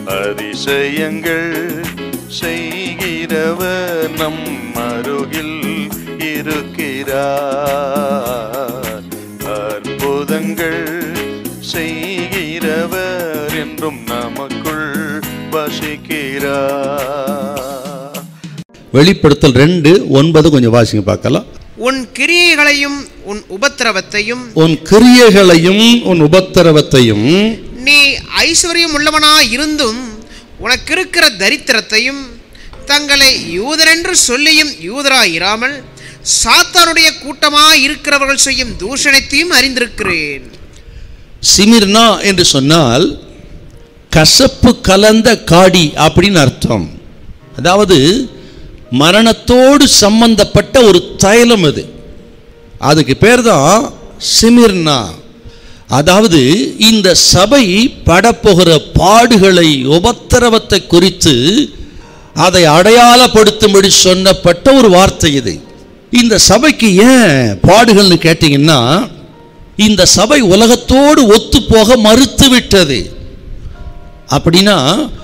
அதிசயங்கள் செய்கிறவர் நம் அருகில் இருக்கிறார் அற்புதங்கள் செய்கிறவர் என்றும் நமக்குள் வசிக்கிறார் வெளிப்படுத்தல் ரெண்டு ஒன்பது கொஞ்சம் வாசிங்க பார்க்கலாம் உன் கிரியைகளையும் உன் உபத்திரவத்தையும் உன் கிரியைகளையும் உன் உபத்திரவத்தையும் நீ ஐஸ்வர்யம் உள்ளவனாய் இருந்தும் உனக்கு இருக்கிற தரித்திரத்தையும் தங்களை யூதரென்று சொல்லியும் யூதராய் இராமல் சாத்தானுடைய கூட்டமாய் இருக்கிறவர்கள் செய்யும் தூஷணத்தையும் அறிந்திருக்கிறேன் சிமிர்னா என்று சொன்னால் கசப்பு கலந்த காடி அப்படின்னு அர்த்தம் அதாவது மரணத்தோடு சம்பந்தப்பட்ட ஒரு தைலம் அது அதுக்கு பேர் தான் சிமிர்னா அதாவது இந்த சபை படப்போகிற பாடுகளை உபத்திரவத்தை குறித்து அதை அடையாளப்படுத்தும்படி சொன்னப்பட்ட ஒரு வார்த்தை இது இந்த சபைக்கு ஏன் பாடுகள்னு கேட்டிங்கன்னா இந்த சபை உலகத்தோடு ஒத்து போக மறுத்து விட்டது அப்படின்னா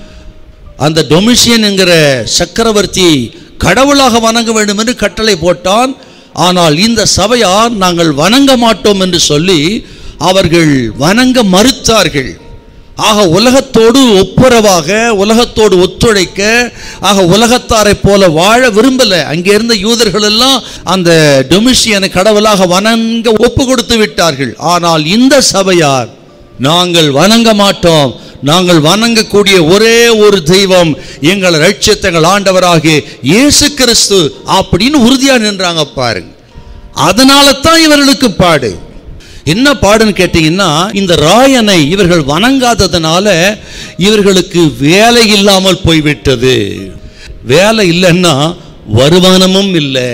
அந்த டொமிஷியன் என்கிற சக்கரவர்த்தி கடவுளாக வணங்க வேண்டும் என்று கட்டளை போட்டான் ஆனால் இந்த சபையார் நாங்கள் வணங்க மாட்டோம் என்று சொல்லி அவர்கள் வணங்க மறுத்தார்கள் ஆக உலகத்தோடு ஒப்புரவாக உலகத்தோடு ஒத்துழைக்க ஆக உலகத்தாரை போல வாழ விரும்பல அங்கே இருந்த யூதர்கள் எல்லாம் அந்த டொமிஷியனை கடவுளாக வணங்க ஒப்பு கொடுத்து விட்டார்கள் ஆனால் இந்த சபையார் நாங்கள் வணங்க மாட்டோம் நாங்கள் வணங்கக்கூடிய ஒரே ஒரு தெய்வம் எங்கள் ரட்சித்த எங்கள் ஆண்டவராகிய இயேசு கிறிஸ்து அப்படின்னு உறுதியா நின்றாங்க பாருங்க அதனால தான் இவர்களுக்கு பாடு என்ன பாடுன்னு கேட்டீங்கன்னா இந்த ராயனை இவர்கள் வணங்காததுனால இவர்களுக்கு வேலை இல்லாமல் போய்விட்டது வேலை இல்லைன்னா வருமானமும் இல்லை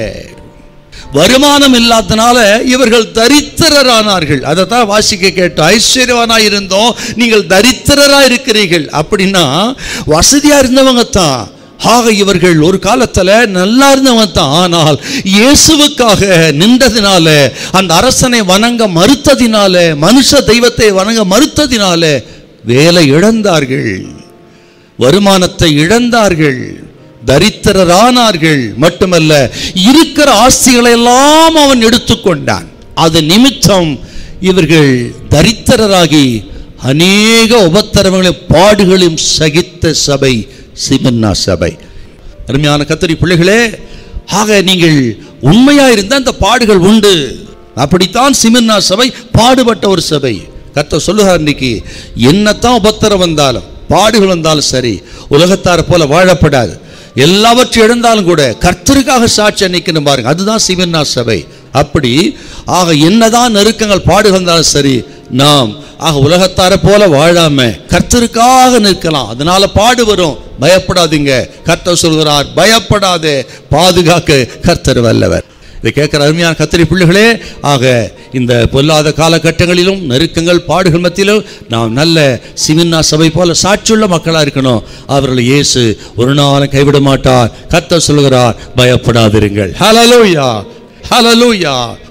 வருமானம் இல்லாதனால இவர்கள் தரித்திரரானார்கள் அதை தான் வாசிக்க கேட்டோம் ஐஸ்வர்யவானா இருந்தோம் நீங்கள் தரித்திரரா இருக்கிறீர்கள் அப்படின்னா வசதியா இருந்தவங்க தான் ஆக இவர்கள் ஒரு காலத்துல நல்லா இருந்தவங்க தான் ஆனால் இயேசுவுக்காக நின்றதினால அந்த அரசனை வணங்க மறுத்ததினால மனுஷ தெய்வத்தை வணங்க மறுத்ததினால வேலை இழந்தார்கள் வருமானத்தை இழந்தார்கள் தரித்திரரானார்கள் மட்டுமல்ல இருக்கிற ஆஸ்திகளை எல்லாம் அவன் எடுத்துக்கொண்டான் அது நிமித்தம் இவர்கள் தரித்திரராகி அநேக உபத்திரவங்களையும் பாடுகளையும் சகித்த சபை சிமன்னா சபை அருமையான கத்தரி பிள்ளைகளே ஆக நீங்கள் உண்மையா இருந்தால் அந்த பாடுகள் உண்டு அப்படித்தான் சிமின்னா சபை பாடுபட்ட ஒரு சபை கர்த்தர் சொல்லுகிறார் இன்னைக்கு என்னத்தான் உபத்திரம் வந்தாலும் பாடுகள் வந்தாலும் சரி உலகத்தார் போல வாழப்படாது எல்லாவற்றையும் இழந்தாலும் கூட கர்த்தருக்காக சாட்சி நிற்கணும் பாருங்க அதுதான் சிவன்னா சபை அப்படி ஆக என்னதான் நெருக்கங்கள் பாடுகள் இருந்தாலும் சரி நாம் ஆக உலகத்தாரை போல வாழாம கர்த்தருக்காக நிற்கலாம் அதனால பாடு வரும் பயப்படாதீங்க கர்த்தர் சொல்கிறார் பயப்படாதே பாதுகாக்க கர்த்தர் வல்லவர் இதை கேட்குற அருமையான கத்திரி பிள்ளைகளே ஆக இந்த பொல்லாத காலகட்டங்களிலும் நெருக்கங்கள் பாடுகள் மத்தியிலும் நாம் நல்ல சிமின்னா சபை போல சாட்சியுள்ள மக்களாக இருக்கணும் அவர்களை இயேசு ஒரு நாளும் கைவிட மாட்டார் கர்த்தர் சொல்கிறார் பயப்படாதிருங்கள் ஹalleluya ஹalleluya